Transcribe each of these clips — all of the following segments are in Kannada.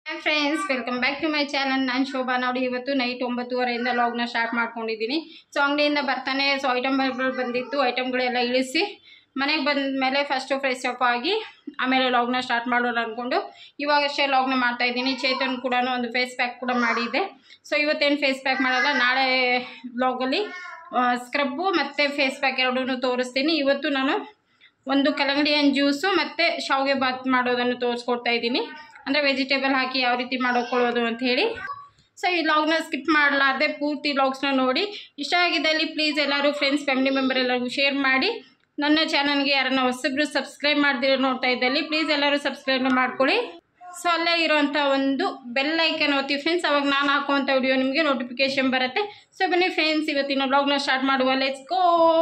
Hi friends welcome back to my channel ನಾನು ಶೋಭಾ ನೋಡಿ ಇವತ್ತು ನೈಟ್ ಒಂಬತ್ತುವರೆಯಿಂದ ಲಾಗ್ನ ಸ್ಟಾರ್ಟ್ ಮಾಡ್ಕೊಂಡಿದ್ದೀನಿ ಸೊ ಅಂಗಡಿಯಿಂದ ಬರ್ತಾನೆ ಸೊ ಐಟಮ್ಗಳು ಬಂದಿತ್ತು ಐಟಮ್ಗಳೆಲ್ಲ ಇಳಿಸಿ ಮನೆಗೆ ಬಂದ ಮೇಲೆ ಫಸ್ಟು ಫ್ರೆಶ್ ಅಪ್ ಆಗಿ ಆಮೇಲೆ ಲಾಗ್ನ ಸ್ಟಾರ್ಟ್ ಮಾಡೋಣ ಅಂದ್ಕೊಂಡು ಇವಾಗಷ್ಟೇ ಲಾಗ್ನ ಮಾಡ್ತಾ ಇದ್ದೀನಿ ಚೇತನ್ ಕೂಡ ಒಂದು ಫೇಸ್ ಪ್ಯಾಕ್ ಕೂಡ ಮಾಡಿದ್ದೆ ಸೊ ಇವತ್ತೇನು ಫೇಸ್ ಪ್ಯಾಕ್ ಮಾಡಲ್ಲ ನಾಳೆ ಲಾಗಲ್ಲಿ ಸ್ಕ್ರಬ್ಬು ಮತ್ತು ಫೇಸ್ ಪ್ಯಾಕ್ ಎರಡೂ ತೋರಿಸ್ತೀನಿ ಇವತ್ತು ನಾನು ಒಂದು ಕಲ್ಲಂಗಡಿ ಹಣ್ಣು ಜ್ಯೂಸು ಮತ್ತು ಶಾವಿಗೆ ಬಾತ್ ಮಾಡೋದನ್ನು ತೋರಿಸ್ಕೊಡ್ತಾ ಇದ್ದೀನಿ ಅಂದರೆ ವೆಜಿಟೇಬಲ್ ಹಾಕಿ ಯಾವ ರೀತಿ ಮಾಡೋಕೊಳ್ಳೋದು ಅಂತ ಹೇಳಿ ಸೊ ಈ ಲಾಗ್ನ ಸ್ಕಿಪ್ ಮಾಡಲಾರ್ದೆ ಪೂರ್ತಿ ಲಾಗ್ಸ್ನ ನೋಡಿ ಇಷ್ಟ ಆಗಿದ್ದಲ್ಲಿ ಪ್ಲೀಸ್ ಎಲ್ಲರೂ ಫ್ರೆಂಡ್ಸ್ ಫ್ಯಾಮಿಲಿ ಮೆಂಬರ್ ಎಲ್ಲರಿಗೂ ಶೇರ್ ಮಾಡಿ ನನ್ನ ಚಾನಲ್ಗೆ ಯಾರನ್ನ ಹೊಸಬ್ರು ಸಬ್ಸ್ಕ್ರೈಬ್ ಮಾಡ್ದಿರೋ ನೋಡ್ತಾ ಇದ್ದಲ್ಲಿ ಪ್ಲೀಸ್ ಎಲ್ಲರೂ ಸಬ್ಸ್ಕ್ರೈಬ್ ಮಾಡ್ಕೊಳ್ಳಿ ಸೊ ಅಲ್ಲೇ ಇರೋಂಥ ಒಂದು ಬೆಲ್ ಐಕನ್ ಒತ್ತಿ ಫ್ರೆಂಡ್ಸ್ ಅವಾಗ ನಾನು ಹಾಕುವಂಥ ವಿಡಿಯೋ ನಿಮಗೆ ನೋಟಿಫಿಕೇಶನ್ ಬರುತ್ತೆ ಸೊ ಬನ್ನಿ ಫ್ರೆಂಡ್ಸ್ ಇವತ್ತಿನ ಬ್ಲಾಗ್ನ ಸ್ಟಾರ್ಟ್ ಮಾಡುವ ಲೆಟ್ಸ್ ಗೋ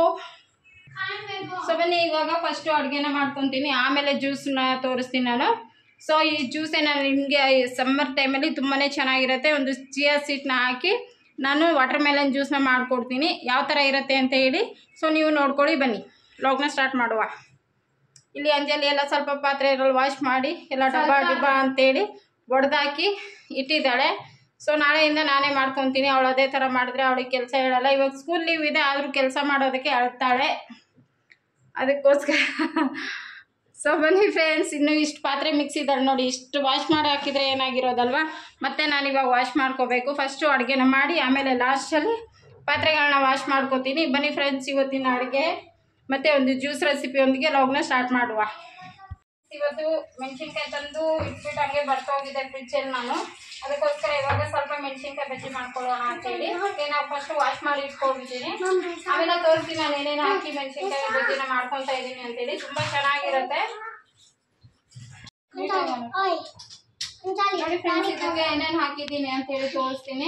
ಸೊ ಬನ್ನಿ ಇವಾಗ ಫಸ್ಟು ಅಡುಗೆನ ಮಾಡ್ಕೊತೀನಿ ಆಮೇಲೆ ಜ್ಯೂಸ್ನ ತೋರಿಸ್ತೀನಿ ನಾನು ಸೊ ಈ ಜ್ಯೂಸೇ ನಾನು ನಿಮಗೆ ಸಮ್ಮರ್ ಟೈಮಲ್ಲಿ ತುಂಬಾ ಚೆನ್ನಾಗಿರುತ್ತೆ ಒಂದು ಚಿಯಾ ಸೀಟ್ನ ಹಾಕಿ ನಾನು ವಾಟರ್ ಮೆಲನ್ ಜ್ಯೂಸ್ನ ಮಾಡಿಕೊಡ್ತೀನಿ ಯಾವ ಥರ ಇರುತ್ತೆ ಅಂತ ಹೇಳಿ ಸೊ ನೀವು ನೋಡ್ಕೊಳ್ಳಿ ಬನ್ನಿ ಲಾಗ್ನ ಸ್ಟಾರ್ಟ್ ಮಾಡುವ ಇಲ್ಲಿ ಅಂಜಲಿ ಎಲ್ಲ ಸ್ವಲ್ಪ ಪಾತ್ರೆಗಳು ವಾಶ್ ಮಾಡಿ ಎಲ್ಲ ಡಬ್ಬ ಡಿಬ್ಬ ಅಂತೇಳಿ ಒಡೆದಾಕಿ ಇಟ್ಟಿದ್ದಾಳೆ ಸೊ ನಾಳೆಯಿಂದ ನಾನೇ ಮಾಡ್ಕೊತೀನಿ ಅವಳು ಅದೇ ಥರ ಮಾಡಿದ್ರೆ ಅವಳಿಗೆ ಕೆಲಸ ಹೇಳಲ್ಲ ಇವಾಗ ಸ್ಕೂಲ್ ಲೀವ್ ಇದೆ ಆದರೂ ಕೆಲಸ ಮಾಡೋದಕ್ಕೆ ಅಳ್ತಾಳೆ ಅದಕ್ಕೋಸ್ಕರ ಸೊ ಬನ್ನಿ ಫ್ರೆಂಡ್ಸ್ ಇನ್ನು ಇಷ್ಟು ಪಾತ್ರೆ ಮಿಕ್ಸ್ ಇದ್ದಾಳೆ ನೋಡಿ ಇಷ್ಟು ವಾಶ್ ಮಾಡಿ ಹಾಕಿದರೆ ಏನಾಗಿರೋದಲ್ವಾ ಮತ್ತೆ ನಾನು ಇವಾಗ ವಾಶ್ ಮಾಡ್ಕೋಬೇಕು ಫಸ್ಟು ಅಡುಗೆನ ಮಾಡಿ ಆಮೇಲೆ ಲಾಸ್ಟಲ್ಲಿ ಪಾತ್ರೆಗಳನ್ನ ವಾಶ್ ಮಾಡ್ಕೋತೀನಿ ಬನ್ನಿ ಫ್ರೆಂಡ್ಸ್ ಇವತ್ತಿನ ಅಡುಗೆ ಮತ್ತು ಒಂದು ಜ್ಯೂಸ್ ರೆಸಿಪಿಯೊಂದಿಗೆ ಲಾಗ್ನ ಸ್ಟಾರ್ಟ್ ಮಾಡುವ ಇವತ್ತು ಮೆಣಸಿನ್ಕಾಯಿ ತಂದು ಇಟ್ಬಿಟ್ಟು ಹಂಗೆ ಬರ್ತೋಗಿದೆ ಫ್ರಿಜ್ಜಲ್ಲಿ ನಾನು ಅದಕ್ಕೋಸ್ಕರ ಇವಾಗ ಸ್ವಲ್ಪ ಮೆಣಸಿನ್ಕಾಯಿ ಬಜ್ಜಿ ಮಾಡ್ಕೊಳ್ಳೋಣ ಅಂತೇಳಿ ಹಾಗೆ ನಾವು ಫಸ್ಟ್ ವಾಶ್ ಮಾಡಿ ಇಟ್ಕೊಂಡಿದ್ದೀನಿ ಆಮೇಲೆ ತೋರಿಸ್ತೀನಿ ನಾನು ಏನೇನು ಹಾಕಿ ಮೆಣಸಿನ್ಕಾಯಿ ಬಜ್ಜಿನ ಮಾಡ್ಕೊತಾ ಇದ್ದೀನಿ ಅಂತೇಳಿ ತುಂಬಾ ಚೆನ್ನಾಗಿರುತ್ತೆ ನೋಡಿ ಫ್ರೆಂಡ್ಸ್ ಇದಕ್ಕೆ ಏನೇನು ಹಾಕಿದ್ದೀನಿ ಅಂತೇಳಿ ತೋರಿಸ್ತೀನಿ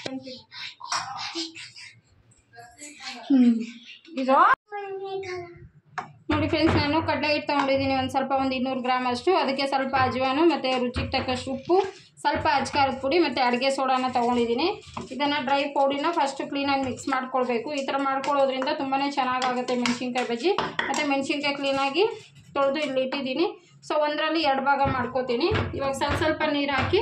ಹ್ಮ್. ಇದು ನೋಡಿ ಫ್ರೆಂಡ್ಸ್ ನಾನು ಕಡಲೆ ಹಿಟ್ಟು ತೊಗೊಂಡಿದ್ದೀನಿ ಒಂದು ಸ್ವಲ್ಪ ಒಂದು ಇನ್ನೂರು ಗ್ರಾಮ್ ಅಷ್ಟು ಅದಕ್ಕೆ ಸ್ವಲ್ಪ ಅಜವಾನು ಮತ್ತು ರುಚಿಗೆ ತಕ್ಕಷ್ಟು ಉಪ್ಪು ಸ್ವಲ್ಪ ಅಜ್ಕಾರದ ಪುಡಿ ಮತ್ತು ಅಡುಗೆ ಸೋಡಾನ ತೊಗೊಂಡಿದ್ದೀನಿ ಇದನ್ನು ಡ್ರೈ ಪೌಡಿನ ಫಸ್ಟು ಕ್ಲೀನಾಗಿ ಮಿಕ್ಸ್ ಮಾಡ್ಕೊಳ್ಬೇಕು ಈ ಥರ ಮಾಡ್ಕೊಳ್ಳೋದ್ರಿಂದ ತುಂಬಾ ಚೆನ್ನಾಗಾಗುತ್ತೆ ಮೆಣಸಿನ್ಕಾಯಿ ಬಜ್ಜಿ ಮತ್ತು ಮೆಣಸಿನ್ಕಾಯಿ ಕ್ಲೀನಾಗಿ ತೊಳೆದು ಇಲ್ಲಿ ಇಟ್ಟಿದ್ದೀನಿ ಸೊ ಒಂದರಲ್ಲಿ ಎರಡು ಭಾಗ ಮಾಡ್ಕೋತೀನಿ ಇವಾಗ ಸ್ವಲ್ಪ ಸ್ವಲ್ಪ ನೀರು ಹಾಕಿ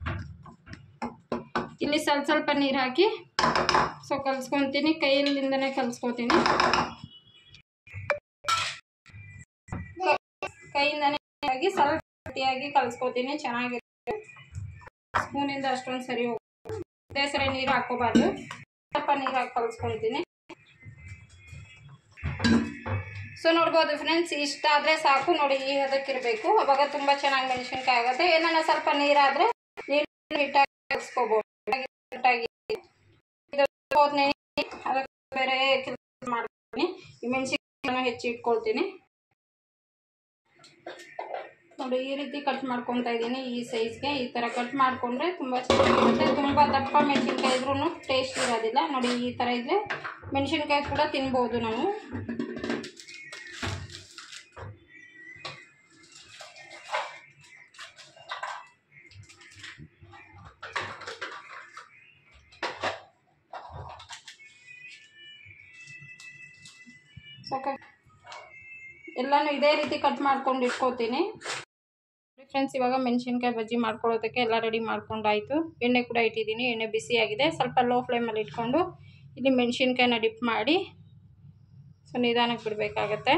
ಇಲ್ಲಿ ಸ್ವಲ್ಪ ಸ್ವಲ್ಪ ನೀರು ಹಾಕಿ ಸೊ ಕಲಿಸ್ಕೊತೀನಿ ಕೈಯಲ್ಲಿಂದನೇ ಕಲಿಸ್ಕೊತೀನಿ ಕೈಯಿಂದನೇ ಆಗಿ ಸ್ವಲ್ಪ ಗಟ್ಟಿಯಾಗಿ ಕಲಿಸ್ಕೊತೀನಿ ಚೆನ್ನಾಗಿರುತ್ತೆ ಸ್ಪೂನಿಂದ ಅಷ್ಟೊಂದು ಸರಿ ಹೋಗುತ್ತೆ ಅದೇ ಸರಿ ನೀರು ಹಾಕೋಬಾರ್ದು ಸ್ವಲ್ಪ ನೀರು ಹಾಕಿ ಕಲಿಸ್ಕೊತೀನಿ ಸೊ ನೋಡ್ಬೋದು ಫ್ರೆಂಡ್ಸ್ ಇಷ್ಟ ಆದರೆ ಸಾಕು ನೋಡಿ ಈ ಹದಕ್ಕಿರಬೇಕು ಅವಾಗ ತುಂಬ ಚೆನ್ನಾಗಿ ಮೆಣಸಿನ್ಕಾಯಿ ಆಗುತ್ತೆ ಏನಾನ ಸ್ವಲ್ಪ ನೀರಾದರೆ ನೀರು ಹಿಟ್ಟಾಗಿ ಕಲಿಸ್ಕೋಬೋದು ಹಿಟ್ಟಾಗಿ ಇದು ಹೋದ್ನೆ ಅದಕ್ಕೆ ಬೇರೆ ಕೆಲಸ ಮಾಡ್ತೀನಿ ಈ ಮೆಣಸಿನ್ಕಾಯನ್ನು ಹೆಚ್ಚಿ ಇಟ್ಕೊಳ್ತೀನಿ ನೋಡಿ ಈ ರೀತಿ ಕಟ್ ಮಾಡ್ಕೊತಾ ಇದ್ದೀನಿ ಈ ಸೈಜ್ಗೆ ಈ ಥರ ಕಟ್ ಮಾಡಿಕೊಂಡ್ರೆ ತುಂಬ ಚೆನ್ನಾಗಿರುತ್ತೆ ತುಂಬ ದಪ್ಪ ಮೆಣಸಿನ್ಕಾಯಿ ಇದ್ರೂ ಟೇಸ್ಟ್ ಇರೋದಿಲ್ಲ ನೋಡಿ ಈ ಥರ ಇದ್ದರೆ ಮೆಣಸಿನ್ಕಾಯಿ ಕೂಡ ತಿನ್ಬೋದು ನಾವು ಸೊ ಎಲ್ಲನೂ ಇದೇ ರೀತಿ ಕಟ್ ಮಾಡ್ಕೊಂಡು ಇಟ್ಕೋತೀನಿ ಫ್ರೆಂಡ್ಸ್ ಇವಾಗ ಮೆಣಸಿನ್ಕಾಯಿ ಬಜ್ಜಿ ಮಾಡ್ಕೊಳ್ಳೋದಕ್ಕೆ ಎಲ್ಲ ರೆಡಿ ಮಾಡ್ಕೊಂಡಾಯಿತು ಎಣ್ಣೆ ಕೂಡ ಇಟ್ಟಿದ್ದೀನಿ ಎಣ್ಣೆ ಬಿಸಿಯಾಗಿದೆ ಸ್ವಲ್ಪ ಲೋ ಫ್ಲೇಮಲ್ಲಿ ಇಟ್ಕೊಂಡು ಇಲ್ಲಿ ಮೆಣಸಿನ್ಕಾಯಿನ ಡಿಪ್ ಮಾಡಿ ಸೊ ನಿಧಾನಕ್ಕೆ ಬಿಡಬೇಕಾಗತ್ತೆ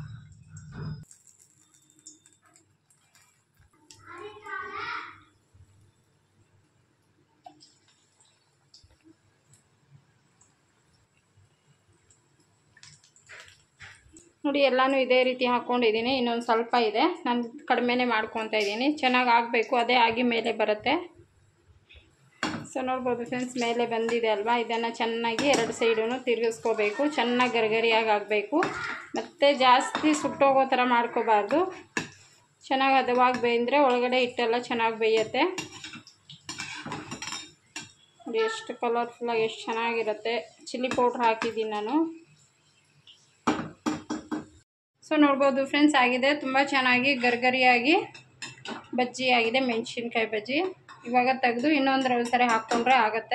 ನೋಡಿ ಎಲ್ಲನೂ ಇದೇ ರೀತಿ ಹಾಕ್ಕೊಂಡಿದ್ದೀನಿ ಇನ್ನೊಂದು ಸ್ವಲ್ಪ ಇದೆ ನಾನು ಕಡಿಮೆನೇ ಮಾಡ್ಕೊತಾ ಇದ್ದೀನಿ ಚೆನ್ನಾಗಿ ಆಗಬೇಕು ಅದೇ ಆಗಿ ಮೇಲೆ ಬರುತ್ತೆ ಸೊ ನೋಡ್ಬೋದು ಫ್ರೆಂಡ್ಸ್ ಮೇಲೆ ಬಂದಿದೆ ಅಲ್ವಾ ಇದನ್ನು ಚೆನ್ನಾಗಿ ಎರಡು ಸೈಡೂ ತಿರುಗಿಸ್ಕೋಬೇಕು ಚೆನ್ನಾಗಿ ಗರಿಗರಿಯಾಗಿ ಆಗಬೇಕು ಮತ್ತು ಜಾಸ್ತಿ ಸುಟ್ಟೋಗೋ ಥರ ಮಾಡ್ಕೋಬಾರ್ದು ಚೆನ್ನಾಗಿ ಹದವಾಗಿ ಬೇಯ್ದರೆ ಒಳಗಡೆ ಹಿಟ್ಟೆಲ್ಲ ಚೆನ್ನಾಗಿ ಬೇಯುತ್ತೆ ನೋಡಿ ಎಷ್ಟು ಕಲರ್ಫುಲ್ಲಾಗಿ ಎಷ್ಟು ಚೆನ್ನಾಗಿರುತ್ತೆ ಚಿಲ್ಲಿ ಪೌಡ್ರ್ ಹಾಕಿದ್ದೀನಿ ನಾನು ಸೊ ನೋಡ್ಬೋದು ಫ್ರೆಂಡ್ಸ್ ಆಗಿದೆ ತುಂಬ ಚೆನ್ನಾಗಿ ಗರ್ಗರಿಯಾಗಿ ಬಜ್ಜಿ ಆಗಿದೆ ಮೆಣಸಿನ್ಕಾಯಿ ಬಜ್ಜಿ ಇವಾಗ ತೆಗೆದು ಇನ್ನೊಂದು ಸರಿ ಹಾಕ್ಕೊಂಡ್ರೆ ಆಗುತ್ತೆ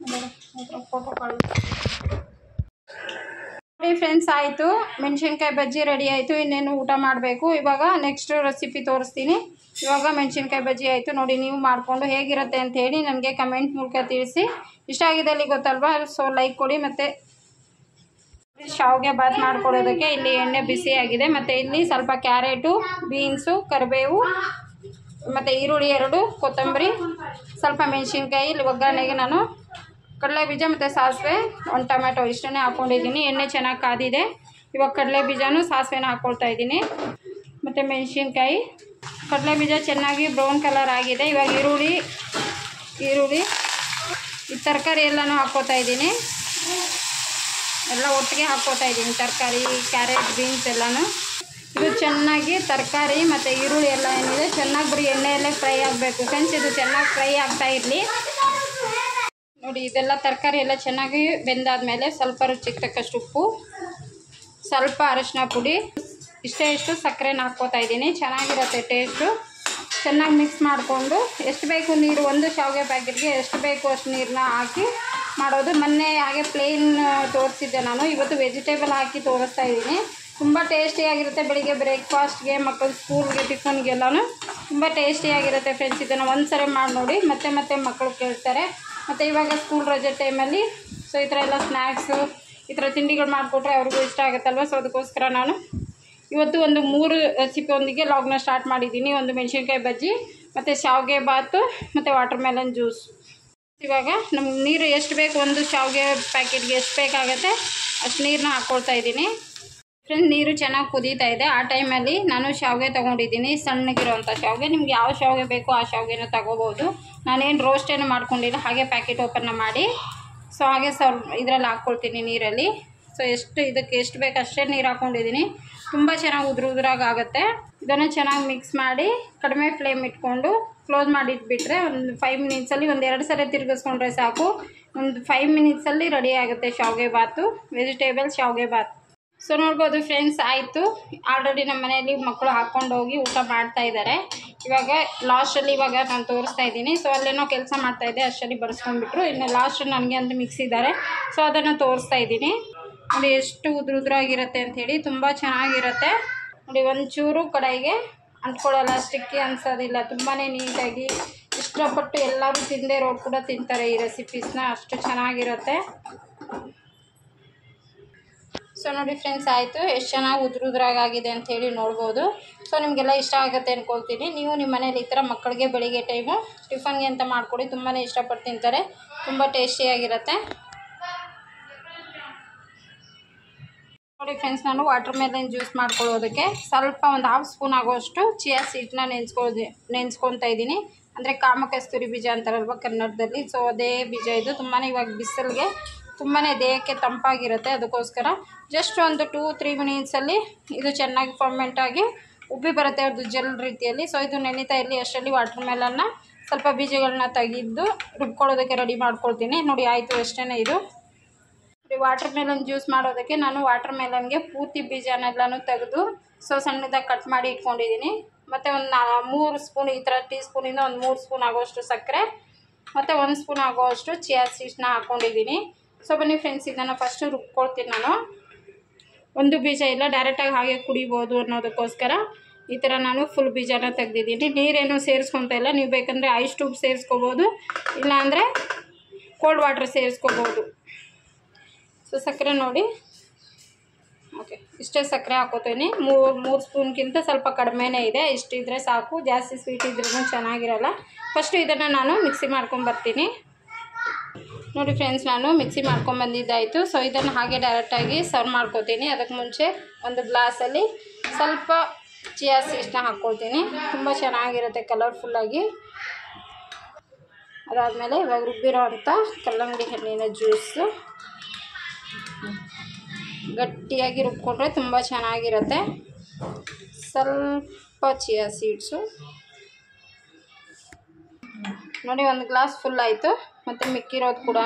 ಫೋಟೋ ನೋಡಿ ಫ್ರೆಂಡ್ಸ್ ಆಯಿತು ಮೆಣಸಿನ್ಕಾಯಿ ಬಜ್ಜಿ ರೆಡಿ ಆಯಿತು ಇನ್ನೇನು ಊಟ ಮಾಡಬೇಕು ಇವಾಗ ನೆಕ್ಸ್ಟ್ ರೆಸಿಪಿ ತೋರಿಸ್ತೀನಿ ಇವಾಗ ಮೆಣಸಿನ್ಕಾಯಿ ಬಜ್ಜಿ ಆಯಿತು ನೋಡಿ ನೀವು ಮಾಡಿಕೊಂಡು ಹೇಗಿರುತ್ತೆ ಅಂತ ಹೇಳಿ ನನಗೆ ಕಮೆಂಟ್ ಮೂಲಕ ತಿಳಿಸಿ ಇಷ್ಟ ಆಗಿದೆ ಅಲ್ಲಿ ಗೊತ್ತಲ್ವಾ ಸೊ ಲೈಕ್ ಕೊಡಿ ಮತ್ತು ಶಾವಿಗೆ ಬಾತ್ ಮಾಡ್ಕೊಡೋದಕ್ಕೆ ಇಲ್ಲಿ ಎಣ್ಣೆ ಬಿಸಿ ಆಗಿದೆ ಮತ್ತು ಇಲ್ಲಿ ಸ್ವಲ್ಪ ಕ್ಯಾರೆಟು ಬೀನ್ಸು ಕರಿಬೇವು ಮತ್ತು ಈರುಳ್ಳಿ ಎರಡು ಕೊತ್ತಂಬರಿ ಸ್ವಲ್ಪ ಮೆಣಸಿನ್ಕಾಯಿ ಇಲ್ಲಿ ಒಗ್ಗರಣೆಗೆ ನಾನು ಕಡಲೆ ಬೀಜ ಮತ್ತು ಸಾಸಿವೆ ಒಂದು ಟೊಮೆಟೊ ಇಷ್ಟನ್ನೇ ಹಾಕ್ಕೊಂಡಿದ್ದೀನಿ ಎಣ್ಣೆ ಚೆನ್ನಾಗಿ ಕಾದಿದೆ ಇವಾಗ ಕಡಲೆ ಬೀಜನೂ ಸಾಸಿವೆನ ಹಾಕ್ಕೊಳ್ತಾ ಇದ್ದೀನಿ ಮತ್ತು ಮೆಣಸಿನ್ಕಾಯಿ ಕಡಲೆ ಬೀಜ ಚೆನ್ನಾಗಿ ಬ್ರೌನ್ ಕಲರ್ ಆಗಿದೆ ಇವಾಗ ಈರುಳ್ಳಿ ಈರುಳ್ಳಿ ಈ ತರಕಾರಿ ಎಲ್ಲನೂ ಹಾಕ್ಕೋತಾ ಇದ್ದೀನಿ ಎಲ್ಲ ಒಟ್ಟಿಗೆ ಹಾಕ್ಕೋತಾ ಇದ್ದೀನಿ ತರಕಾರಿ ಕ್ಯಾರೆಟ್ ಬೀನ್ಸ್ ಎಲ್ಲನೂ ಇದು ಚೆನ್ನಾಗಿ ತರಕಾರಿ ಮತ್ತು ಈರುಳ್ಳಿ ಎಲ್ಲ ಏನಿದೆ ಚೆನ್ನಾಗಿ ಬರೀ ಎಣ್ಣೆಯಲ್ಲೇ ಫ್ರೈ ಆಗಬೇಕು ಫ್ರೆಂಡ್ಸ್ ಇದು ಚೆನ್ನಾಗಿ ಫ್ರೈ ಆಗ್ತಾ ಇರಲಿ ನೋಡಿ ಇದೆಲ್ಲ ತರಕಾರಿ ಎಲ್ಲ ಚೆನ್ನಾಗಿ ಬೆಂದಾದ್ಮೇಲೆ ಸ್ವಲ್ಪ ರುಚಿಗೆ ತಕ್ಕಷ್ಟು ಉಪ್ಪು ಸ್ವಲ್ಪ ಅರಶಿನ ಪುಡಿ ಇಷ್ಟೇ ಇಷ್ಟು ಸಕ್ಕರೆನ ಹಾಕ್ಕೋತಾ ಇದ್ದೀನಿ ಚೆನ್ನಾಗಿರುತ್ತೆ ಟೇಸ್ಟು ಚೆನ್ನಾಗಿ ಮಿಕ್ಸ್ ಮಾಡಿಕೊಂಡು ಎಷ್ಟು ಬೇಕು ನೀರು ಒಂದು ಶಾವಿಗೆ ಪ್ಯಾಕೆಟ್ಗೆ ಎಷ್ಟು ಬೇಕು ಅಷ್ಟು ನೀರನ್ನ ಹಾಕಿ ಮಾಡೋದು ಮೊನ್ನೆ ಹಾಗೆ ಪ್ಲೇನ್ ತೋರಿಸಿದ್ದೆ ನಾನು ಇವತ್ತು ವೆಜಿಟೇಬಲ್ ಹಾಕಿ ತೋರಿಸ್ತಾ ಇದ್ದೀನಿ ತುಂಬ ಟೇಸ್ಟಿಯಾಗಿರುತ್ತೆ ಬೆಳಿಗ್ಗೆ ಬ್ರೇಕ್ಫಾಸ್ಟ್ಗೆ ಮಕ್ಕಳು ಸ್ಕೂಲ್ಗೆ ಟಿಫನ್ಗೆಲ್ಲನೂ ತುಂಬ ಟೇಸ್ಟಿಯಾಗಿರುತ್ತೆ ಫ್ರೆಂಡ್ಸ್ ಇದನ್ನು ಒಂದು ಸರಿ ಮಾಡಿ ನೋಡಿ ಮತ್ತೆ ಮತ್ತೆ ಮಕ್ಕಳು ಕೇಳ್ತಾರೆ ಮತ್ತು ಇವಾಗ ಸ್ಕೂಲ್ ರಜೆ ಟೈಮಲ್ಲಿ ಸೊ ಈ ಥರ ಎಲ್ಲ ಸ್ನ್ಯಾಕ್ಸು ಈ ಥರ ತಿಂಡಿಗಳು ಮಾಡಿಕೊಟ್ರೆ ಅವ್ರಿಗೂ ಇಷ್ಟ ಆಗುತ್ತಲ್ವ ಸೊ ಅದಕ್ಕೋಸ್ಕರ ನಾನು ಇವತ್ತು ಒಂದು ಮೂರು ರೆಸಿಪಿಯೊಂದಿಗೆ ಲಾಗ್ನ ಸ್ಟಾರ್ಟ್ ಮಾಡಿದ್ದೀನಿ ಒಂದು ಮೆಣಸಿನ್ಕಾಯಿ ಬಜ್ಜಿ ಮತ್ತು ಶಾವಿಗೆ ಬಾತು ಮತ್ತು ವಾಟರ್ ಮೆಲನ್ ಜ್ಯೂಸ್ ಇವಾಗ ನಮ್ಗೆ ನೀರು ಎಷ್ಟು ಬೇಕು ಒಂದು ಶಾವಿಗೆ ಪ್ಯಾಕೆಟ್ಗೆ ಎಷ್ಟು ಬೇಕಾಗುತ್ತೆ ಅಷ್ಟು ನೀರನ್ನ ಹಾಕ್ಕೊಳ್ತಾ ಇದ್ದೀನಿ ಫ್ರೆಂಡ್ ನೀರು ಚೆನ್ನಾಗಿ ಕುದೀತಾ ಇದೆ ಆ ಟೈಮಲ್ಲಿ ನಾನು ಶಾವಿಗೆ ತೊಗೊಂಡಿದ್ದೀನಿ ಸಣ್ಣಗಿರೋಂಥ ಶಾವಿಗೆ ನಿಮ್ಗೆ ಯಾವ ಶಾವಿಗೆ ಬೇಕೋ ಆ ಶಾವಿಗೆನ ತಗೋಬೋದು ನಾನೇನು ರೋಸ್ಟ್ ಏನು ಮಾಡ್ಕೊಂಡಿಲ್ಲ ಹಾಗೆ ಪ್ಯಾಕೆಟ್ ಓಪನ್ನ ಮಾಡಿ ಸೊ ಹಾಗೆ ಸ್ವಲ್ಪ ಇದರಲ್ಲಿ ಹಾಕ್ಕೊಳ್ತೀನಿ ನೀರಲ್ಲಿ ಸೊ ಎಷ್ಟು ಇದಕ್ಕೆ ಎಷ್ಟು ಬೇಕು ಅಷ್ಟೇ ನೀರು ಹಾಕ್ಕೊಂಡಿದ್ದೀನಿ ತುಂಬ ಚೆನ್ನಾಗಿ ಉದುರು ಉದುರಾಗಿ ಆಗುತ್ತೆ ಇದನ್ನು ಚೆನ್ನಾಗಿ ಮಿಕ್ಸ್ ಮಾಡಿ ಕಡಿಮೆ ಫ್ಲೇಮ್ ಇಟ್ಕೊಂಡು ಕ್ಲೋಸ್ ಮಾಡಿ ಇಟ್ಬಿಟ್ರೆ ಒಂದು ಫೈವ್ ಮಿನಿಟ್ಸಲ್ಲಿ ಒಂದು ಎರಡು ಸಲ ತಿರುಗಿಸ್ಕೊಂಡ್ರೆ ಸಾಕು ಒಂದು ಫೈವ್ ಮಿನಿಟ್ಸಲ್ಲಿ ರೆಡಿ ಆಗುತ್ತೆ ಶಾವಿಗೆ ಬಾತು ವೆಜಿಟೇಬಲ್ ಶಾವಿಗೆ ಬಾತ್ ಸೊ ನೋಡ್ಬೋದು ಫ್ರೆಂಡ್ಸ್ ಆಯಿತು ಆಲ್ರೆಡಿ ನಮ್ಮ ಮನೆಯಲ್ಲಿ ಮಕ್ಕಳು ಹಾಕ್ಕೊಂಡು ಹೋಗಿ ಊಟ ಮಾಡ್ತಾ ಇದ್ದಾರೆ ಇವಾಗ ಲಾಸ್ಟಲ್ಲಿ ಇವಾಗ ನಾನು ತೋರಿಸ್ತಾ ಇದ್ದೀನಿ ಸೊ ಅಲ್ಲೇನೋ ಕೆಲಸ ಮಾಡ್ತಾ ಇದ್ದೆ ಅಷ್ಟರಲ್ಲಿ ಬಡಿಸ್ಕೊಂಡ್ಬಿಟ್ರು ಇನ್ನು ಲಾಸ್ಟ್ ನನಗೆ ಅಂತ ಮಿಕ್ಸಿದ್ದಾರೆ ಸೊ ಅದನ್ನು ತೋರಿಸ್ತಾ ಇದ್ದೀನಿ ನೋಡಿ ಎಷ್ಟು ಉದುರು ಉದುರಾಗಿರುತ್ತೆ ಅಂಥೇಳಿ ತುಂಬ ಚೆನ್ನಾಗಿರುತ್ತೆ ನೋಡಿ ಒಂಚೂರು ಕಡೆಗೆ ಅಂಟ್ಕೊಳ್ಳಲ್ಲ ಸ್ಟಿಕ್ಕಿ ಅನ್ಸೋದಿಲ್ಲ ತುಂಬಾ ನೀಟಾಗಿ ಇಷ್ಟಪಟ್ಟು ಎಲ್ಲರೂ ತಿಂದೇ ಇರೋರು ಕೂಡ ತಿಂತಾರೆ ಈ ರೆಸಿಪೀಸ್ನ ಅಷ್ಟು ಚೆನ್ನಾಗಿರುತ್ತೆ ಸೊ ನೋಡಿ ಫ್ರೆಂಡ್ಸ್ ಆಯಿತು ಎಷ್ಟು ಚೆನ್ನಾಗಿ ಉದುರು ಉದುರಾಗಿದೆ ಅಂತ ಹೇಳಿ ನೋಡ್ಬೋದು ಸೊ ನಿಮಗೆಲ್ಲ ಇಷ್ಟ ಆಗುತ್ತೆ ಅಂದ್ಕೊಳ್ತೀನಿ ನೀವು ನಿಮ್ಮ ಮನೇಲಿ ಈ ಥರ ಮಕ್ಕಳಿಗೆ ಬೆಳಿಗ್ಗೆ ಟೈಮು ಟಿಫನ್ಗೆ ಅಂತ ಮಾಡಿಕೊಡಿ ತುಂಬಾ ಇಷ್ಟಪಟ್ಟು ತಿಂತಾರೆ ತುಂಬ ಟೇಸ್ಟಿಯಾಗಿರುತ್ತೆ ನೋಡಿ ಫ್ರೆಂಡ್ಸ್ ನಾನು ವಾಟರ್ ಮೆಲನ್ ಜ್ಯೂಸ್ ಮಾಡ್ಕೊಳ್ಳೋದಕ್ಕೆ ಸ್ವಲ್ಪ ಒಂದು ಹಾಫ್ ಸ್ಪೂನ್ ಆಗೋಷ್ಟು ಚಿಯಾ ಸೀಡ್ನ ನೆನೆಸ್ಕೊಳ್ಳೋದು ನೆನೆಸ್ಕೊತಾ ಇದ್ದೀನಿ ಅಂದರೆ ಕಾಮಕಸ್ತೂರಿ ಬೀಜ ಅಂತಾರಲ್ವ ಕನ್ನಡದಲ್ಲಿ ಸೊ ಅದೇ ಬೀಜ ಇದು ತುಂಬಾ ಇವಾಗ ಬಿಸಿಲಿಗೆ ತುಂಬಾ ದೇಹಕ್ಕೆ ತಂಪಾಗಿರುತ್ತೆ ಅದಕ್ಕೋಸ್ಕರ ಜಸ್ಟ್ ಒಂದು ಟೂ ತ್ರೀ ಮಿನಿಟ್ಸಲ್ಲಿ ಇದು ಚೆನ್ನಾಗಿ ಫರ್ಮೆಂಟ್ ಆಗಿ ಉಬ್ಬಿ ಬರುತ್ತೆ ಅದು ಜೆಲ್ ರೀತಿಯಲ್ಲಿ ಸೊ ಇದು ನೆನೀತಾ ಇರಲಿ ಅಷ್ಟರಲ್ಲಿ ವಾಟರ್ ಮೆಲನ್ನ ಸ್ವಲ್ಪ ಬೀಜಗಳನ್ನ ತೆಗೆದು ರುಬ್ಕೊಳ್ಳೋದಕ್ಕೆ ರೆಡಿ ಮಾಡ್ಕೊಳ್ತೀನಿ ನೋಡಿ ಆಯಿತು ಅಷ್ಟೇ ಇದು ವಾಟರ್ ಮೆಲನ್ ಜ್ಯೂಸ್ ಮಾಡೋದಕ್ಕೆ ನಾನು ವಾಟರ್ ಮೆಲನ್ಗೆ ಪೂರ್ತಿ ಬೀಜನೆಲ್ಲನೂ ತೆಗೆದು ಸೊ ಸಣ್ಣದಾಗಿ ಕಟ್ ಮಾಡಿ ಇಟ್ಕೊಂಡಿದ್ದೀನಿ ಮತ್ತು ಒಂದು ನಾ ಮೂರು ಸ್ಪೂನ್ ಈ ಥರ ಟೀ ಸ್ಪೂನಿಂದ ಒಂದು ಮೂರು ಸ್ಪೂನ್ ಆಗೋಷ್ಟು ಸಕ್ಕರೆ ಮತ್ತು ಒಂದು ಸ್ಪೂನ್ ಆಗೋಷ್ಟು ಚಿಯಾ ಸೀಡ್ಸ್ನ ಹಾಕ್ಕೊಂಡಿದ್ದೀನಿ ಸೊ ಬನ್ನಿ ಫ್ರೆಂಡ್ಸ್ ಇದನ್ನು ಫಸ್ಟು ರುಬ್ಕೊಳ್ತೀನಿ ನಾನು ಒಂದು ಬೀಜ ಇಲ್ಲ ಡೈರೆಕ್ಟಾಗಿ ಹಾಗೆ ಕುಡಿಬೋದು ಅನ್ನೋದಕ್ಕೋಸ್ಕರ ಈ ಥರ ನಾನು ಫುಲ್ ಬೀಜನ ತೆಗ್ದಿದ್ದೀನಿ ನೀರೇನು ಸೇರಿಸ್ಕೊತಾ ಇಲ್ಲ ನೀವು ಬೇಕಂದರೆ ಐಸ್ ಟ್ಯೂಬ್ ಸೇರಿಸ್ಕೋಬೋದು ಇಲ್ಲಾಂದರೆ ಕೋಲ್ಡ್ ವಾಟರ್ ಸೇರಿಸ್ಕೋಬೋದು ಸೊ ಸಕ್ಕರೆ ನೋಡಿ ಓಕೆ ಇಷ್ಟೇ ಸಕ್ಕರೆ ಹಾಕೋತೀನಿ ಮೂರು ಮೂರು ಸ್ಪೂನ್ಗಿಂತ ಸ್ವಲ್ಪ ಕಡಿಮೆನೇ ಇದೆ ಇಷ್ಟಿದ್ರೆ ಸಾಕು ಜಾಸ್ತಿ ಸ್ವೀಟ್ ಇದ್ರೂ ಚೆನ್ನಾಗಿರಲ್ಲ ಫಸ್ಟು ಇದನ್ನು ನಾನು ಮಿಕ್ಸಿ ಮಾಡ್ಕೊಂಡು ಬರ್ತೀನಿ ನೋಡಿ ಫ್ರೆಂಡ್ಸ್ ನಾನು ಮಿಕ್ಸಿ ಮಾಡ್ಕೊಂಬಂದಿದ್ದಾಯಿತು ಸೊ ಇದನ್ನು ಹಾಗೆ ಡೈರೆಕ್ಟಾಗಿ ಸರ್ವ್ ಮಾಡ್ಕೋತೀನಿ ಅದಕ್ಕೆ ಮುಂಚೆ ಒಂದು ಗ್ಲಾಸಲ್ಲಿ ಸ್ವಲ್ಪ ಚಿಯಾ ಸೀಡ್ಸ್ನ ಹಾಕ್ಕೊಳ್ತೀನಿ ತುಂಬ ಚೆನ್ನಾಗಿರುತ್ತೆ ಕಲರ್ಫುಲ್ಲಾಗಿ ಅದಾದಮೇಲೆ ಇವಾಗ ರುಬ್ಬಿರೋ ಅಂಥ ಕಲ್ಲಂಗಡಿ ಹಣ್ಣಿನ ಜ್ಯೂಸು ಗಟ್ಟಿಯಾಗಿ ರುಬ್ಕೊಂಡ್ರೆ ತುಂಬ ಚೆನ್ನಾಗಿರುತ್ತೆ ಸ್ವಲ್ಪ ಚಿಯಾ ಸೀಡ್ಸು ನೋಡಿ ಒಂದು ಗ್ಲಾಸ್ ಫುಲ್ ಆಯಿತು ಮತ್ತು ಮಿಕ್ಕಿರೋದು ಕೂಡ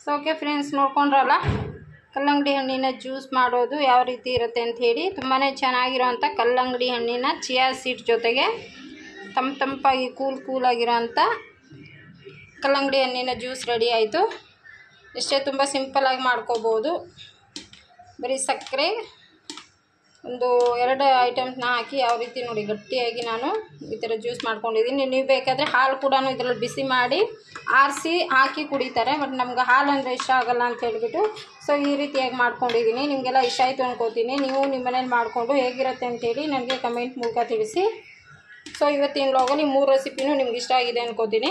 ಸೊ ಓಕೆ ಫ್ರೆಂಡ್ಸ್ ನೋಡ್ಕೊಂಡ್ರಲ್ಲ ಕಲ್ಲಂಗಡಿ ಹಣ್ಣಿನ ಜ್ಯೂಸ್ ಮಾಡೋದು ಯಾವ ರೀತಿ ಇರುತ್ತೆ ಅಂತ ಹೇಳಿ ತುಂಬಾ ಚೆನ್ನಾಗಿರೋವಂಥ ಕಲ್ಲಂಗಡಿ ಹಣ್ಣಿನ ಚಿಯಾ ಸೀಡ್ ಜೊತೆಗೆ ತಂಪು ತಂಪಾಗಿ ಕೂಲ್ ಕೂಲಾಗಿರೋಂಥ ಕಲ್ಲಂಗಡಿ ಹಣ್ಣಿನ ಜ್ಯೂಸ್ ರೆಡಿ ಆಯಿತು ಇಷ್ಟೇ ತುಂಬ ಸಿಂಪಲಾಗಿ ಮಾಡ್ಕೋಬೋದು ಬರೀ ಸಕ್ಕರೆ ಒಂದು ಎರಡು ಐಟಮ್ಸ್ನ ಹಾಕಿ ಯಾವ ರೀತಿ ನೋಡಿ ಗಟ್ಟಿಯಾಗಿ ನಾನು ಈ ಥರ ಜ್ಯೂಸ್ ಮಾಡ್ಕೊಂಡಿದ್ದೀನಿ ನೀವು ಬೇಕಾದರೆ ಹಾಲು ಕೂಡ ಇದರಲ್ಲಿ ಬಿಸಿ ಮಾಡಿ ಆರಿಸಿ ಹಾಕಿ ಕುಡಿತಾರೆ ಬಟ್ ನಮ್ಗೆ ಹಾಲು ಅಂದರೆ ಇಷ್ಟ ಆಗಲ್ಲ ಅಂತ ಹೇಳ್ಬಿಟ್ಟು ಸೊ ಈ ರೀತಿಯಾಗಿ ಮಾಡ್ಕೊಂಡಿದ್ದೀನಿ ನಿಮಗೆಲ್ಲ ಇಷ್ಟ ಆಯಿತು ಅನ್ಕೋತೀನಿ ನೀವು ನಿಮ್ಮ ಮನೇಲಿ ಮಾಡಿಕೊಂಡು ಹೇಗಿರುತ್ತೆ ಅಂತೇಳಿ ನನಗೆ ಕಮೆಂಟ್ ಮೂಲಕ ತಿಳಿಸಿ ಸೊ ಇವತ್ತಿನ ಲಾಗಲ್ಲಿ ಮೂರು ರೆಸಿಪಿನೂ ನಿಮ್ಗೆ ಇಷ್ಟ ಆಗಿದೆ ಅನ್ಕೋತೀನಿ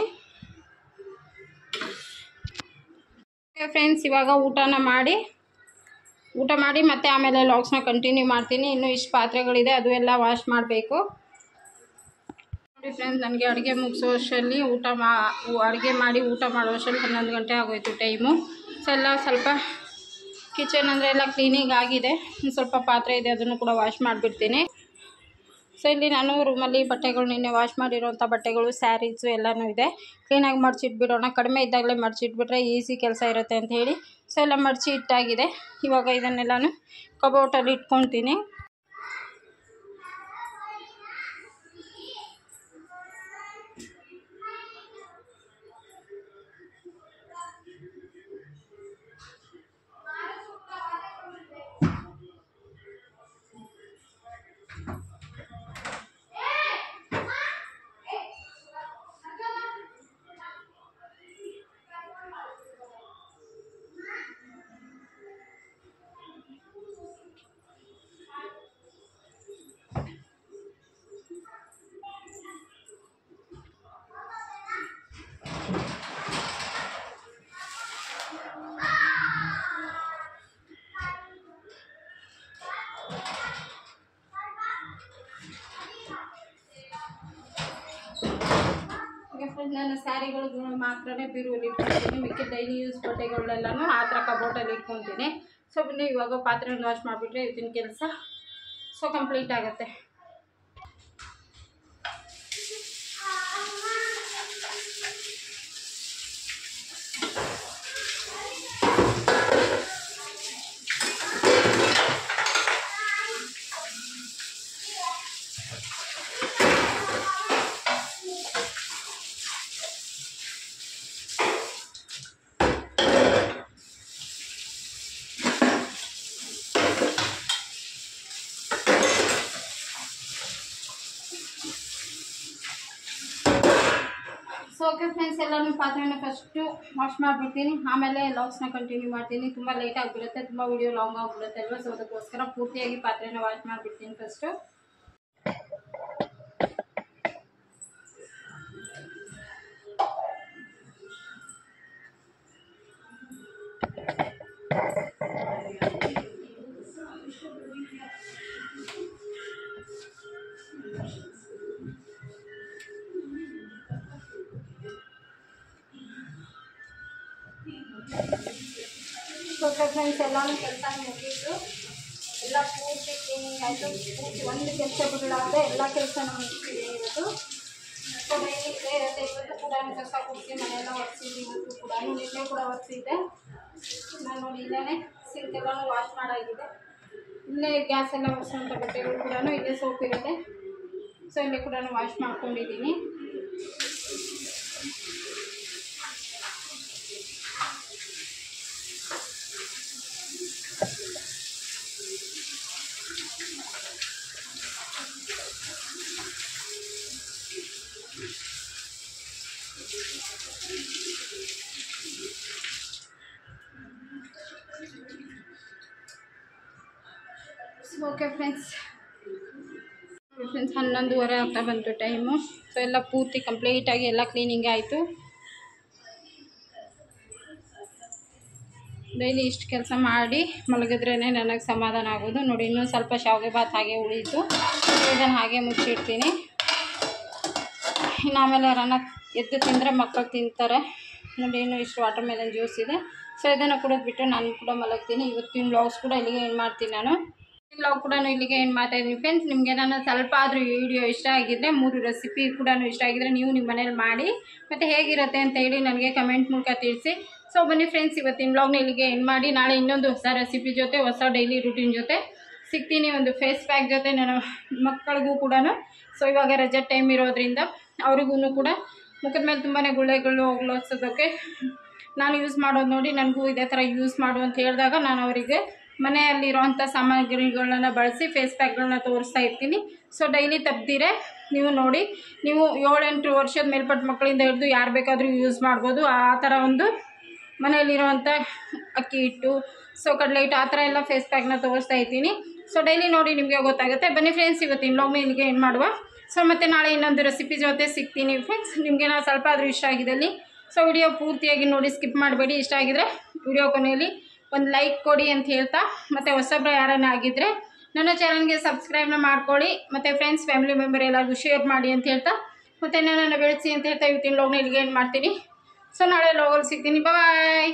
ಫ್ರೆಂಡ್ಸ್ ಇವಾಗ ಊಟನ ಮಾಡಿ ಊಟ ಮಾಡಿ ಮತ್ತೆ ಆಮೇಲೆ ಲಾಗ್ಸ್ನ ಕಂಟಿನ್ಯೂ ಮಾಡ್ತೀನಿ ಇನ್ನೂ ಇಷ್ಟು ಪಾತ್ರೆಗಳಿದೆ ಅದು ಎಲ್ಲ ವಾಶ್ ಮಾಡಬೇಕು ನೋಡಿ ಫ್ರೆಂಡ್ಸ್ ನನಗೆ ಅಡುಗೆ ಮುಗಿಸೋ ಅಷ್ಟರಲ್ಲಿ ಊಟ ಮಾ ಅಡುಗೆ ಮಾಡಿ ಊಟ ಮಾಡೋ ಅಷ್ಟರಲ್ಲಿ ಹನ್ನೊಂದು ಗಂಟೆ ಆಗೋಯ್ತು ಟೈಮು ಸೊ ಎಲ್ಲ ಸ್ವಲ್ಪ ಕಿಚನ್ ಅಂದರೆ ಎಲ್ಲ ಕ್ಲೀನಿಂಗ್ ಆಗಿದೆ ಒಂದು ಸ್ವಲ್ಪ ಪಾತ್ರೆ ಇದೆ ಅದನ್ನು ಕೂಡ ವಾಶ್ ಮಾಡಿಬಿಡ್ತೀನಿ ಸೊ ಇಲ್ಲಿ ನಾನು ರೂಮಲ್ಲಿ ಬಟ್ಟೆಗಳು ನಿನ್ನೆ ವಾಶ್ ಮಾಡಿರೋಂಥ ಬಟ್ಟೆಗಳು ಸ್ಯಾರೀಸು ಎಲ್ಲನೂ ಇದೆ ಕ್ಲೀನಾಗಿ ಮಡಚಿಟ್ಬಿಡೋಣ ಕಡಿಮೆ ಇದ್ದಾಗಲೇ ಮಡಚಿಟ್ಬಿಟ್ರೆ ಈಸಿ ಕೆಲಸ ಇರುತ್ತೆ ಅಂತ ಹೇಳಿ ಸೊ ಎಲ್ಲ ಮಡಚಿ ಇಟ್ಟಾಗಿದೆ ಇವಾಗ ಇದನ್ನೆಲ್ಲನೂ ಕಬೋಟಲ್ಲಿ ಇಟ್ಕೊತೀನಿ ಓಕೆ ಫ್ರೆಂಡ್ಸ್ ನನ್ನ ಸ್ಯಾರಿಗಳು ಮಾತ್ರನೇ ಬೀರುವಲ್ಲಿ ಇಟ್ಕೊತೀನಿ ಮಿಕ್ಕಿದ ಡೈಲಿ ಯೂಸ್ ಬಟ್ಟೆಗಳೆಲ್ಲನೂ ಆ ಥರ ಕಬೋಟಲ್ಲಿ ಇಟ್ಕೊತೀನಿ ಸೊ ಬನ್ನಿ ಇವಾಗ ಪಾತ್ರೆಯನ್ನು ವಾಶ್ ಮಾಡಿಬಿಟ್ರೆ ಇವತ್ತಿನ ಕೆಲಸ ಸೊ ಕಂಪ್ಲೀಟ್ ಆಗುತ್ತೆ ಸೊ ಓಕೆ ಫ್ರೆಂಡ್ಸ್ ಎಲ್ಲನೂ ಪಾತ್ರೆನ ಫಸ್ಟು ವಾಶ್ ಮಾಡಿಬಿಡ್ತೀನಿ ಆಮೇಲೆ ಲಾಗ್ಸ್ನ ಕಂಟಿನ್ಯೂ ಮಾಡ್ತೀನಿ ತುಂಬ ಲೇಟ್ ಆಗಿಬಿಡುತ್ತೆ ತುಂಬ ವಿಡಿಯೋ ಲಾಂಗ್ ಆಗಿಬಿಡುತ್ತೆ ಅಲ್ವಾ ಸೊ ಅದಕ್ಕೋಸ್ಕರ ಪೂರ್ತಿಯಾಗಿ ಪಾತ್ರೆನ ವಾಶ್ ಮಾಡಿಬಿಡ್ತೀನಿ ಫಸ್ಟು ಓಕೆ ಫ್ರೆಂಡ್ಸ್ ಎಲ್ಲನೂ ಕೆಲಸ ಮುಗೀತು ಎಲ್ಲ ಪೂರ್ತಿ ಕ್ಲೀನಿಂಗ್ ಆಯಿತು ಪೂರ್ತಿ ಒಂದು ಕೆಲಸ ಬಿಡಲಾರ್ದೆ ಎಲ್ಲ ಕೆಲಸನೂ ಮುಗಿಸಿದ್ದೀನಿ ಇವತ್ತು ಸೊ ಡೈಲಿ ಇದೇ ಇರುತ್ತೆ ಇವತ್ತು ಕೂಡ ಕಸ ಕುಡಿಸಿ ಮನೆಯೆಲ್ಲ ಒರೆಸಿದ್ವಿ ಇವತ್ತು ಕೂಡ ನಿನ್ನೆ ಕೂಡ ಒರೆಸಿದ್ದೆ ನಾನು ನೋಡಿ ಇಲ್ಲೇ ಸಿಂಕ್ ಎಲ್ಲನೂ ವಾಶ್ ಮಾಡಾಗಿದೆ ಇಲ್ಲೇ ಗ್ಯಾಸ್ ಎಲ್ಲ ಒರೆಸೋಂಥ ಬಟ್ಟೆಗಳು ಕೂಡ ಇಲ್ಲೇ ಸೋಪ್ ಇರುತ್ತೆ ಸೊ ಇಲ್ಲೇ ಕೂಡ ವಾಶ್ ಮಾಡ್ಕೊಂಡಿದ್ದೀನಿ ಓಕೆ ಫ್ರೆಂಡ್ಸ್ ಫ್ರೆಂಡ್ಸ್ ಹನ್ನೊಂದುವರೆ ಆಗ್ತಾ ಬಂತು ಟೈಮು ಸೊ ಎಲ್ಲ ಪೂರ್ತಿ ಕಂಪ್ಲೀಟಾಗಿ ಎಲ್ಲ ಕ್ಲೀನಿಂಗ್ ಆಯಿತು ಡೈಲಿ ಇಷ್ಟು ಕೆಲಸ ಮಾಡಿ ಮಲಗಿದ್ರೇ ನನಗೆ ಸಮಾಧಾನ ಆಗೋದು ನೋಡಿ ಇನ್ನೂ ಸ್ವಲ್ಪ ಶಾವಿಗೆ ಭಾತ್ ಹಾಗೆ ಉಳಿಯಿತು ಇದನ್ನು ಹಾಗೆ ಮುಚ್ಚಿಡ್ತೀನಿ ಇನ್ನು ಆಮೇಲೆ ಯಾರನ್ನ ಎದ್ದು ತಿಂದರೆ ಮಕ್ಕಳು ತಿಂತಾರೆ ನೋಡಿ ಇನ್ನೂ ಇಷ್ಟು ವಾಟರ್ ಮೆಲನ್ ಜ್ಯೂಸ್ ಇದೆ ಸೊ ಇದನ್ನು ಕುಡಿದ್ಬಿಟ್ಟು ನಾನು ಕೂಡ ಮಲಗ್ತೀನಿ ಇವತ್ತಿನ ಬ್ಲಾಗ್ಸ್ ಕೂಡ ಇಲ್ಲಿಗೆ ಏನು ಮಾಡ್ತೀನಿ ನಾನು ಬ್ಲಾಗ್ ಕೂಡ ಇಲ್ಲಿಗೆ ಏನು ಮಾಡ್ತಾ ಇದ್ದೀನಿ ಫ್ರೆಂಡ್ಸ್ ನಿಮಗೆ ನನ್ನ ಸ್ವಲ್ಪ ಆದರೂ ಈ ವಿಡಿಯೋ ಇಷ್ಟ ಆಗಿದ್ದರೆ ಮೂರು ರೆಸಿಪಿ ಕೂಡ ಇಷ್ಟ ಆಗಿದ್ರೆ ನೀವು ನಿಮ್ಮ ಮನೇಲಿ ಮಾಡಿ ಮತ್ತು ಹೇಗಿರುತ್ತೆ ಅಂತ ಹೇಳಿ ನನಗೆ ಕಮೆಂಟ್ ಮೂಲಕ ತಿಳಿಸಿ ಸೊ ಸೊ ಬನ್ನಿ ಫ್ರೆಂಡ್ಸ್ ಇವತ್ತಿನ ಬ್ಲಾಗ್ನ ಇಲ್ಲಿಗೆ ಎಂಡ್ ಮಾಡಿ ನಾಳೆ ಇನ್ನೊಂದು ಹೊಸ ರೆಸಿಪಿ ಜೊತೆ ಹೊಸ ಡೈಲಿ ರುಟೀನ್ ಜೊತೆ ಸಿಗ್ತೀನಿ ಒಂದು ಫೇಸ್ ಪ್ಯಾಕ್ ಜೊತೆ ನನ್ನ ಮಕ್ಕಳಿಗೂ ಕೂಡ ಸೊ ಇವಾಗ ರಜೆ ಟೈಮ್ ಇರೋದ್ರಿಂದ ಅವ್ರಿಗೂ ಕೂಡ ಮುಖದ ಮೇಲೆ ತುಂಬಾ ಗುಳ್ಳೆಗಳು ಹೋಗ್ಲೋಸೋದಕ್ಕೆ ನಾನು ಯೂಸ್ ಮಾಡೋದು ನೋಡಿ ನನಗೂ ಇದೇ ಥರ ಯೂಸ್ ಮಾಡು ಅಂತ ಹೇಳಿದಾಗ ನಾನು ಅವರಿಗೆ ಮನೆಯಲ್ಲಿರೋವಂಥ ಸಾಮಗ್ರಿಗಳನ್ನ ಬಳಸಿ ಫೇಸ್ ಪ್ಯಾಕ್ಗಳನ್ನ ತೋರಿಸ್ತಾ ಇರ್ತೀನಿ ಸೊ ಡೈಲಿ ತಪ್ಪದಿರೆ ನೀವು ನೋಡಿ ನೀವು ಏಳೆಂಟು ವರ್ಷದ ಮೇಲ್ಪಟ್ಟ ಮಕ್ಕಳಿಂದ ಹಿಡಿದು ಯಾರು ಬೇಕಾದರೂ ಯೂಸ್ ಮಾಡ್ಬೋದು ಆ ಥರ ಒಂದು ಮನೆಯಲ್ಲಿರುವಂಥ ಅಕ್ಕಿ ಹಿಟ್ಟು ಸೊ ಕಡಲೆ ಹಿಟ್ಟು ಆ ಥರ ಎಲ್ಲ ಫೇಸ್ ಪ್ಯಾಕ್ನ ತೋರಿಸ್ತಾ ಇದ್ದೀನಿ ಸೊ ಡೈಲಿ ನೋಡಿ ನಿಮಗೆ ಗೊತ್ತಾಗುತ್ತೆ ಬನ್ನಿ ಫ್ರೆಂಡ್ಸ್ ಇವತ್ತಿನ ಬ್ಲಾಗ್ನ ಇಲ್ಲಿಗೆ ಏನು ಮಾಡುವ ಸೊ ಮತ್ತೆ ನಾಳೆ ಇನ್ನೊಂದು ರೆಸಿಪಿ ಜೊತೆ ಸಿಗ್ತೀನಿ ಫ್ರೆಂಡ್ಸ್ ನಿಮಗೆ ನಾವು ಸ್ವಲ್ಪ ಆದರೂ ಇಷ್ಟ ಆಗಿದ್ದಲ್ಲಿ ಸೊ ವಿಡಿಯೋ ಪೂರ್ತಿಯಾಗಿ ನೋಡಿ ಸ್ಕಿಪ್ ಮಾಡಬೇಡಿ ಇಷ್ಟ ಆಗಿದ್ರೆ ವಿಡಿಯೋ ಕೊನೆಯಲ್ಲಿ ಒಂದು ಲೈಕ್ ಕೊಡಿ ಅಂತ ಹೇಳ್ತಾ ಮತ್ತು ಹೊಸಬ್ರು ಯಾರನ್ನ ಆಗಿದ್ದರೆ ನನ್ನ ಚಾನಲ್ಗೆ ಸಬ್ಸ್ಕ್ರೈಬ್ನ ಮಾಡ್ಕೊಳ್ಳಿ ಮತ್ತು ಫ್ರೆಂಡ್ಸ್ ಫ್ಯಾಮಿಲಿ ಮೆಂಬರ್ ಎಲ್ಲರಿಗೂ ಶೇರ್ ಮಾಡಿ ಅಂತ ಹೇಳ್ತಾ ಮತ್ತು ನನ್ನನ್ನು ಬೆಳೆಸಿ ಅಂತ ಹೇಳ್ತಾ ಇವತ್ತಿನ ಲೋಗ್ನ ಇಲ್ಲಿಗೆ ಏನು ಮಾಡ್ತೀನಿ ಸೊ ನಾಳೆ ಲೋಗಲ್ಲಿ ಸಿಗ್ತೀನಿ ಬಾಯ್